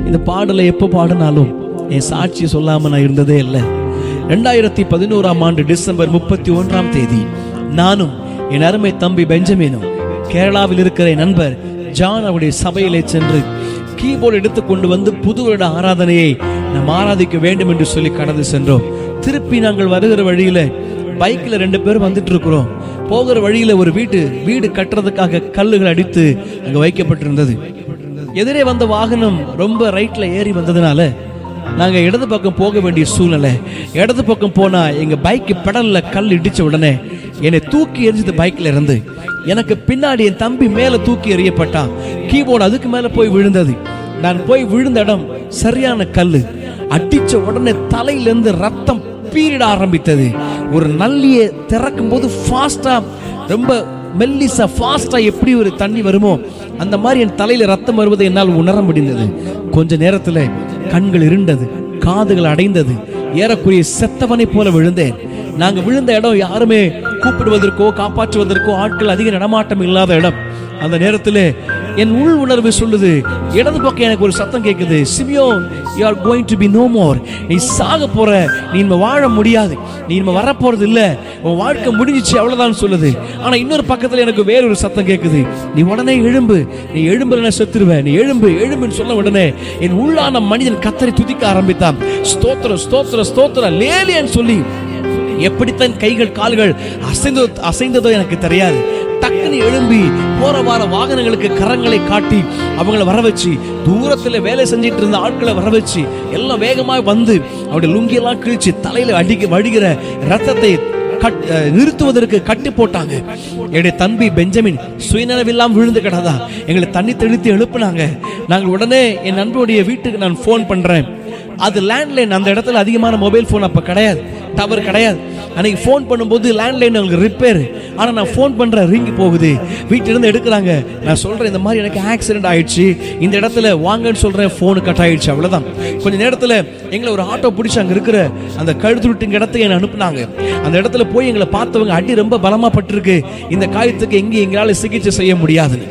இந்த பாடலை எப்போ பாடினாலும் என் சாட்சியை சொல்லாம நான் இருந்ததே இல்லை ரெண்டாயிரத்தி பதினோராம் ஆண்டு டிசம்பர் முப்பத்தி ஒன்றாம் தேதி நானும் என் அருமை தம்பி பெஞ்சமினும் கேரளாவில் இருக்கிற என் நண்பர் ஜான் அவருடைய சபையிலே சென்று கீபோர்டு எடுத்து கொண்டு வந்து புது வருட ஆராதனையை நாம் ஆராதிக்க வேண்டும் என்று சொல்லி கடந்து சென்றோம் திருப்பி நாங்கள் வருகிற வழியில பைக்ல ரெண்டு பேரும் வந்துட்டு இருக்கிறோம் போகிற வழியில ஒரு வீட்டு வீடு கட்டுறதுக்காக கல்லுகள் அடித்து அங்க வைக்கப்பட்டிருந்தது எதிரே வந்த வாகனம் ரொம்ப ரைட்ல ஏறி வந்ததுனால நாங்க இடது பக்கம் போக வேண்டிய சூழ்நிலை இடது பக்கம் போனா எங்க பைக் பெடல்ல கல் இடிச்ச உடனே என்னை தூக்கி எரிஞ்சது பைக்ல இருந்து எனக்கு பின்னாடி என் தம்பி மேல தூக்கி எறியப்பட்டான் கீபோர்டு அதுக்கு மேல போய் விழுந்தது நான் போய் விழுந்த இடம் சரியான கல்லு அடிச்ச உடனே தலையிலிருந்து ரத்தம் பீரிட ஆரம்பித்தது ஒரு நல்லியை திறக்கும் போது ஃபாஸ்டா ரொம்ப மெல்லிசா ஃபாஸ்டா எப்படி ஒரு தண்ணி வருமோ அந்த மாதிரி என் தலையில ரத்தம் வருவதை என்னால் உணர முடிந்தது கொஞ்ச நேரத்துல கண்கள் இருண்டது காதுகள் அடைந்தது ஏறக்குறைய செத்தவனை போல விழுந்தேன் நாங்க விழுந்த இடம் யாருமே கூப்பிடுவதற்கோ காப்பாற்றுவதற்கோ ஆட்கள் அதிக நடமாட்டம் இல்லாத இடம் அந்த நேரத்தில் என் உள் உணர்வு சொல்லுது இடது பக்கம் எனக்கு ஒரு சத்தம் கேட்குது Simeon you are going to be no more நீ சாக போற நீ இனிமே வாழ முடியாது நீ இனிமே வரப்போறது இல்ல உன் வாழ்க்கை முடிஞ்சிச்சு அவ்வளவுதான் சொல்லுது ஆனா இன்னொரு பக்கத்துல எனக்கு வேறொரு சத்தம் கேட்குது நீ உடனே எழும்பு நீ எழும்புறன செத்துருவ நீ எழும்பு எழும்புன்னு சொன்ன உடனே என் உள்ளான மனிதன் கத்தரை துதிக்க ஆரம்பித்தான் ஸ்தோத்திரம் ஸ்தோத்திரம் ஸ்தோத்திரம் லேலியன்னு சொல்லி எப்படித்தான் கைகள் கால்கள் அசைந்தோ அசைந்ததோ எனக்கு தெரியாது டக்குன்னு எழும்பி போற வார வாகனங்களுக்கு கரங்களை காட்டி அவங்கள வர வச்சு தூரத்துல வேலை செஞ்சிட்டு இருந்த ஆட்களை வர வச்சு எல்லாம் வேகமாக வந்து அவருடைய லுங்கியெல்லாம் கிழிச்சு தலையில அடிக்க வடிகிற ரத்தத்தை கட் அஹ், நிறுத்துவதற்கு கட்டி போட்டாங்க என்னுடைய தம்பி பெஞ்சமின் சுயநலவில்லாம் விழுந்து கிடதா எங்களை தண்ணி தெளித்து எழுப்புனாங்க நாங்கள் உடனே என் நண்பருடைய வீட்டுக்கு நான் ஃபோன் பண்றேன் அது லேண்ட்லைன் அந்த இடத்துல அதிகமான மொபைல் ஃபோன் அப்போ கிடையாது டவர் கிடையாது அன்னைக்கு ஃபோன் பண்ணும்போது லேண்ட்லைன் அவங்களுக்கு ரிப்பேர் ஆனால் நான் ஃபோன் பண்ணுற ரிங் போகுது வீட்டிலிருந்து எடுக்கிறாங்க நான் சொல்கிறேன் இந்த மாதிரி எனக்கு ஆக்சிடென்ட் ஆயிடுச்சு இந்த இடத்துல வாங்கன்னு சொல்கிறேன் ஃபோனு கட் ஆயிடுச்சு அவ்வளோதான் கொஞ்ச நேரத்தில் எங்களை ஒரு ஆட்டோ பிடிச்சி அங்கே இருக்கிற அந்த கழுத்துருட்டுங்க இடத்துக்கு என்னை அனுப்புனாங்க அந்த இடத்துல போய் எங்களை பார்த்தவங்க அடி ரொம்ப பலமாக பட்டிருக்கு இந்த காயத்துக்கு எங்கேயும் எங்களால் சிகிச்சை செய்ய முடியாதுன்னு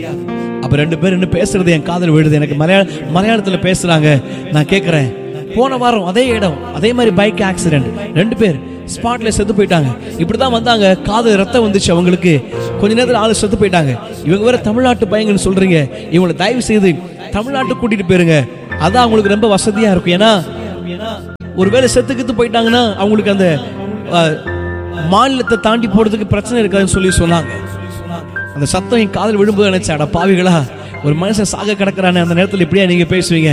அப்ப ரெண்டு பேர் என்ன பேசுறது என் காதல் விழுது எனக்கு மலையாள மலையாளத்துல பேசுறாங்க நான் கேட்கிறேன் போன வாரம் அதே இடம் அதே மாதிரி பைக் ஆக்சிடென்ட் ரெண்டு பேர் ஸ்பாட்ல செத்து போயிட்டாங்க இப்படிதான் வந்தாங்க காது ரத்தம் வந்துச்சு அவங்களுக்கு கொஞ்ச நேரத்துல ஆளு செத்து போயிட்டாங்க இவங்க வேற தமிழ்நாட்டு பையங்கன்னு சொல்றீங்க இவங்களை தயவு செய்து தமிழ்நாட்டுக்கு கூட்டிட்டு போயிருங்க அதான் அவங்களுக்கு ரொம்ப வசதியா இருக்கும் ஏன்னா ஒருவேளை செத்து கித்து போயிட்டாங்கன்னா அவங்களுக்கு அந்த அஹ், மாநிலத்தை தாண்டி போறதுக்கு பிரச்சனை இருக்காதுன்னு சொல்லி சொன்னாங்க அந்த சத்தம் என் காதல் விழும்போது நினைச்சேன் அட பாவிகளா ஒரு மனுஷன் சாக கிடக்குறானே அந்த நேரத்தில் இப்படியா நீங்க பேசுவீங்க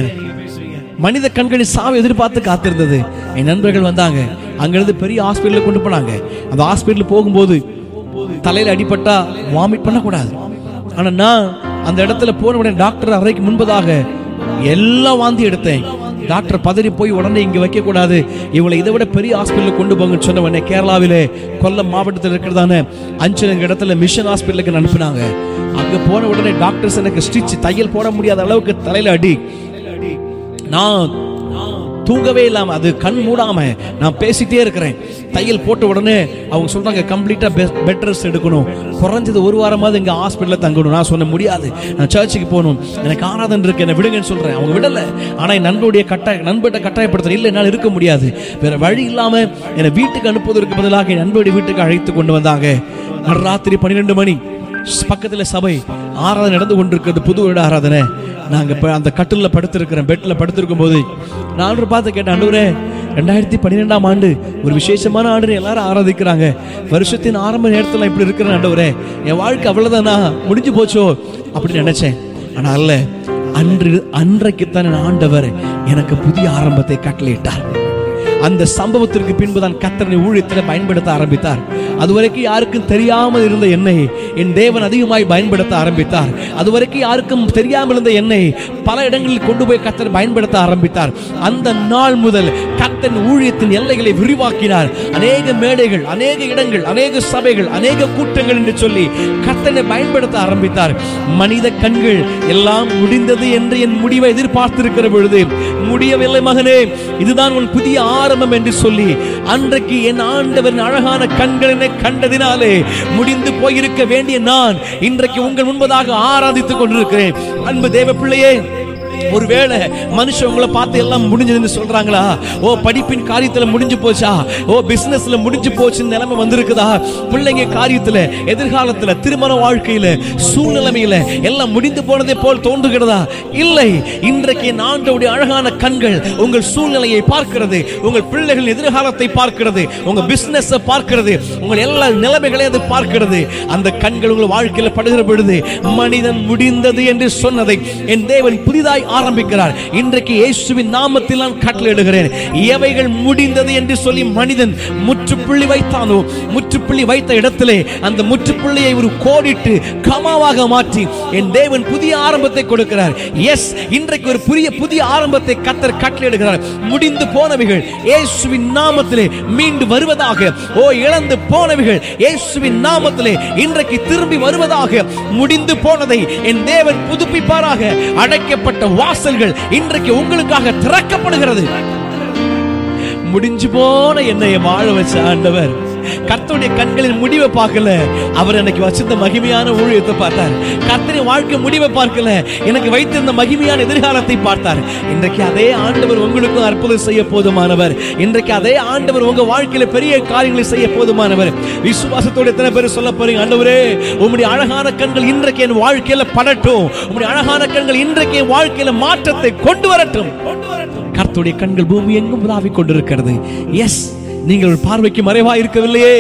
மனித கண்களின் சாவை எதிர்பார்த்து காத்திருந்தது என் நண்பர்கள் வந்தாங்க அங்கிருந்து பெரிய ஹாஸ்பிட்டலுக்கு கொண்டு போனாங்க அந்த ஹாஸ்பிட்டல் போகும்போது தலையில அடிபட்டா வாமிட் பண்ணக்கூடாது ஆனா நான் அந்த இடத்துல போன உடனே டாக்டர் அறைக்கு முன்பதாக எல்லாம் வாந்தி எடுத்தேன் டாக்டர் பதறி போய் உடனே இங்க வைக்க கூடாது இவளை இதை விட பெரிய ஹாஸ்பிட்டலுக்கு கொண்டு போங்கன்னு சொன்ன உடனே கேரளாவிலே கொல்லம் மாவட்டத்தில் இருக்கிறதான அஞ்சனங்க இடத்துல மிஷன் ஹாஸ்பிட்டலுக்கு அனுப்புனாங்க அங்க போன உடனே டாக்டர்ஸ் எனக்கு ஸ்டிச் தையல் போட முடியாத அளவுக்கு தலையில அடி நான் தூங்கவே இல்லாம அது கண் மூடாம நான் பேசிட்டே இருக்கிறேன் தையல் போட்ட உடனே அவங்க சொல்றாங்க கம்ப்ளீட்டா பெட் ரெஸ்ட் எடுக்கணும் குறைஞ்சது ஒரு வாரமாவது இங்க ஹாஸ்பிட்டல்ல தங்கணும் நான் சொன்ன முடியாது நான் சர்ச்சுக்கு போகணும் எனக்கு ஆராதனை இருக்கு என்ன விடுங்கன்னு சொல்றேன் அவங்க விடல ஆனா என் நண்பருடைய கட்டாய நண்பர்கிட்ட கட்டாயப்படுத்துற இல்லை என்னால் இருக்க முடியாது வேற வழி இல்லாம என்னை வீட்டுக்கு அனுப்புவதற்கு பதிலாக என் நண்பருடைய வீட்டுக்கு அழைத்து கொண்டு வந்தாங்க நடுராத்திரி பன்னிரெண்டு மணி பக்கத்துல சபை ஆராதனை நடந்து கொண்டிருக்கிறது புது வருட ஆராதனை நாங்க இப்ப அந்த கட்டில்ல படுத்திருக்கிறேன் பெட்ல படுத்திருக்கும் போது நான் பார்த்து கேட்டேன் ஆண்டவரே ரெண்டாயிரத்தி பன்னிரெண்டாம் ஆண்டு ஒரு விசேஷமான ஆண்டு எல்லாரும் ஆராதிக்கிறாங்க வருஷத்தின் ஆரம்ப நேரத்துல இப்படி இருக்கிறேன் ஆண்டவரே என் வாழ்க்கை அவ்வளவுதானா முடிஞ்சு போச்சோ அப்படின்னு நினைச்சேன் ஆனா அல்ல அன்று அன்றைக்குத்தான் என் ஆண்டவர் எனக்கு புதிய ஆரம்பத்தை கட்டளையிட்டார் அந்த சம்பவத்திற்கு பின்புதான் கத்தரனை ஊழியத்தில் பயன்படுத்த ஆரம்பித்தார் அதுவரைக்கும் யாருக்கும் தெரியாமல் இருந்த எண்ணெய் என் தேவன் அதிகமாய் பயன்படுத்த ஆரம்பித்தார் அதுவரைக்கும் யாருக்கும் தெரியாமல் இருந்த எண்ணெய் பல இடங்களில் கொண்டு போய் கத்தர் பயன்படுத்த ஆரம்பித்தார் அந்த நாள் முதல் கத்தன் ஊழியத்தின் எல்லைகளை விரிவாக்கினார் அநேக மேடைகள் அநேக இடங்கள் அநேக சபைகள் அநேக கூட்டங்கள் என்று சொல்லி கத்தனை பயன்படுத்த ஆரம்பித்தார் மனித கண்கள் எல்லாம் முடிந்தது என்று என் முடிவை எதிர்பார்த்திருக்கிற பொழுது முடியவில்லை மகனே இதுதான் உன் புதிய ஆரம்பம் என்று சொல்லி அன்றைக்கு என் ஆண்டவரின் அழகான கண்களினை கண்டதினாலே முடிந்து போயிருக்க வேண்டிய நான் இன்றைக்கு உங்கள் முன்பதாக ஆராதித்துக் கொண்டிருக்கிறேன் அன்பு தேவ பிள்ளையே ஒருவேளை மனுஷன் உங்களை பார்த்து எல்லாம் முடிஞ்சதுன்னு சொல்றாங்களா ஓ படிப்பின் காரியத்துல முடிஞ்சு போச்சா ஓ பிசினஸ்ல முடிஞ்சு போச்சுன்னு நிலைமை வந்திருக்குதா பிள்ளைங்க காரியத்துல எதிர்காலத்துல திருமண வாழ்க்கையில சூழ்நிலைமையில எல்லாம் முடிந்து போனதை போல் தோன்றுகிறதா இல்லை இன்றைக்கு என் ஆண்டவருடைய அழகான கண்கள் உங்கள் சூழ்நிலையை பார்க்கிறது உங்கள் பிள்ளைகள் எதிர்காலத்தை பார்க்கிறது உங்க பிசினஸ் பார்க்கிறது உங்கள் எல்லா நிலைமைகளையும் அது பார்க்கிறது அந்த கண்கள் உங்கள் வாழ்க்கையில படுகிற பொழுது மனிதன் முடிந்தது என்று சொன்னதை என் தேவன் புதிதாய் ஆரம்பிக்கிறார் இன்றைக்கு இயேசுவின் நாமத்தில் நான் கட்டளையிடுகிறேன் எவைகள் முடிந்தது என்று சொல்லி மனிதன் முற்றுப்புள்ளி வைத்தானோ முற்றுப்புள்ளி வைத்த இடத்திலே அந்த முற்றுப்புள்ளியை ஒரு கோடிட்டு கமாவாக மாற்றி என் தேவன் புதிய ஆரம்பத்தை கொடுக்கிறார் எஸ் இன்றைக்கு ஒரு புதிய புதிய ஆரம்பத்தை கத்தர் கட்டளையிடுகிறார் முடிந்து போனவைகள் இயேசுவின் நாமத்திலே மீண்டு வருவதாக ஓ இழந்து போனவைகள் இயேசுவின் நாமத்திலே இன்றைக்கு திரும்பி வருவதாக முடிந்து போனதை என் தேவன் புதுப்பிப்பாராக அடைக்கப்பட்ட வாசல்கள் இன்றைக்கு உங்களுக்காக திறக்கப்படுகிறது முடிஞ்சு போன என்னை வாழ வச்ச ஆண்டவர் கர்த்தருடைய கண்களின் முடிவை பார்க்கல அவர் எனக்கு வச்சிருந்த மகிமையான ஊழியத்தை பார்த்தார் கர்த்தரின் வாழ்க்கை முடிவை பார்க்கல எனக்கு வைத்திருந்த மகிமையான எதிர்காலத்தை பார்த்தார் இன்றைக்கு அதே ஆண்டவர் உங்களுக்கும் அற்புதம் செய்ய போதுமானவர் இன்றைக்கு அதே ஆண்டவர் உங்க வாழ்க்கையில பெரிய காரியங்களை செய்ய போதுமானவர் விசுவாசத்தோட எத்தனை பேர் சொல்ல போறீங்க ஆண்டவரே உம்முடைய அழகான கண்கள் இன்றைக்கு என் வாழ்க்கையில படட்டும் உம்முடைய அழகான கண்கள் இன்றைக்கு என் வாழ்க்கையில மாற்றத்தை கொண்டு வரட்டும் கர்த்தருடைய கண்கள் பூமி எங்கும் உலாவிக் கொண்டிருக்கிறது எஸ் நீங்கள் ஒரு பார்வைக்கு மறைவா இருக்கவில்லையே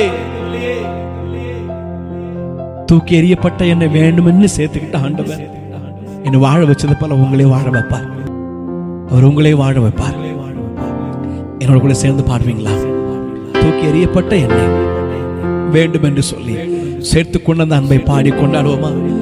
தூக்கி எறியப்பட்ட என்னை வேண்டுமென்னு சேர்த்துக்கிட்ட ஆண்டவர் என்னை வாழ வச்சது போல உங்களே வாழ வைப்பார் அவர் உங்களே வாழ வைப்பார் என்னோட கூட சேர்ந்து பாடுவீங்களா தூக்கி எறியப்பட்ட என்னை வேண்டும் என்று சொல்லி சேர்த்து கொண்ட அந்த அன்பை பாடி கொண்டாடுவோமா